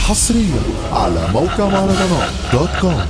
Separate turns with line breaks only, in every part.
حصريا على موقع مهرجانات دوت كوم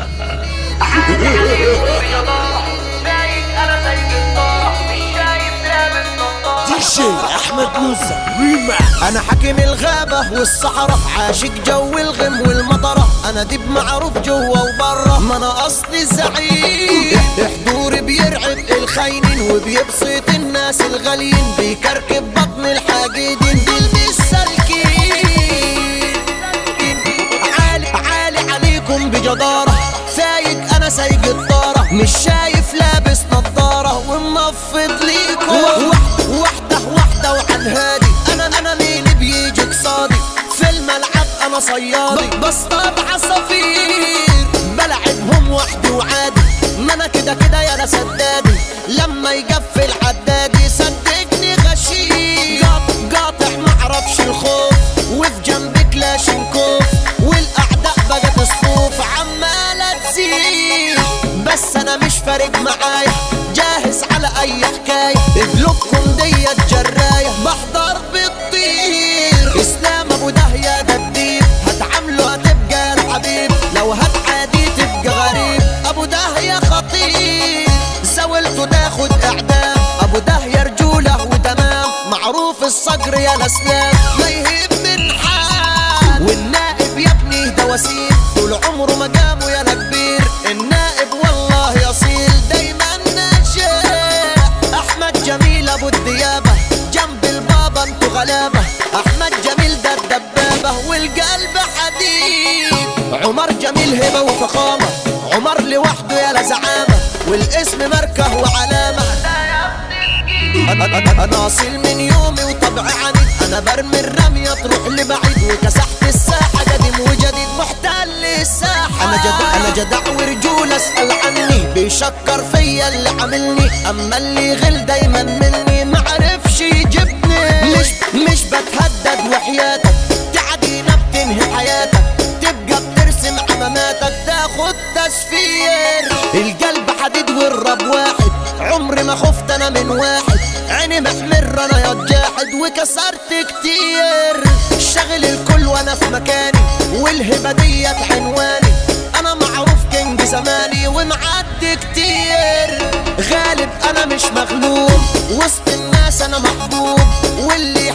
دي احمد موسى ريما
انا حكيم الغابة والصحراء عاشق جو الغم والمطرة انا دب معروف جوا وبرا ما انا اصلي زعيم حضوري بيرعب الخاينين وبيبسط الناس الغاليين بيكركب بطن الحاقدين بيلبس سلكين عالي عالي عليكم بجدارة سايق انا سايق الطارة مش شايف لابس نظارة ومنفض ليكم واحدة واحدة واحدة وعن هادي انا انا مين بيجي قصادي في الملعب انا صيادي بصطاد عصافير بلعبهم وحدي وعادي ما انا كده كده يا سدادي لما يقفل عدادي صدقني غشيم قاطع قاطع معرفش الخوف وفي جنبك كلاشنكوف والاعداء بقت الصفوف عمالة تزيد بس انا مش فارق معايا جاهز على اي حكاية قلوبكم ديت جراية بحضر بتطير اسلام ابو دهية ده الديب هتعامله هتبقى الحبيب لو هتعادي تبقى غريب ابو دهية خطير زاولته تاخد اعدام ابو دهية رجولة وتمام معروف الصقر يا الاسلام ما يهيب من حال والنائب يا ابني ده وسيم طول عمره مقامه يا كبير النائب والله يصيل دايما ناجح احمد جميل ابو الديابه جنب البابا انتو غلابه احمد جميل ده الدبابه والقلب حديد عمر جميل هبه وفخامه عمر لوحده يا لزعامه والاسم ماركه وعلامه انا اصيل من يومي وطبعي عنيد انا برمي الرمية تروح لبعيد وكسحت الساحة قديم وجديد محتل الساحة انا جدع انا جدع ورجول اسأل عني بيشكر فيا اللي عاملني اما اللي غل دايما مني معرفش يجيبني مش مش بتهدد وحياتك تعدينا بتنهي حياتك تبقى بترسم عماماتك تاخد تسفير القلب حديد والرب واحد عمري ما خفت انا من واحد عيني محمر انا يا جاحد وكسرت كتير شغل الكل وانا في مكاني والهبه ديت عنواني انا معروف كينج زماني ومعدي كتير غالب انا مش مغلوب وسط الناس انا محبوب واللي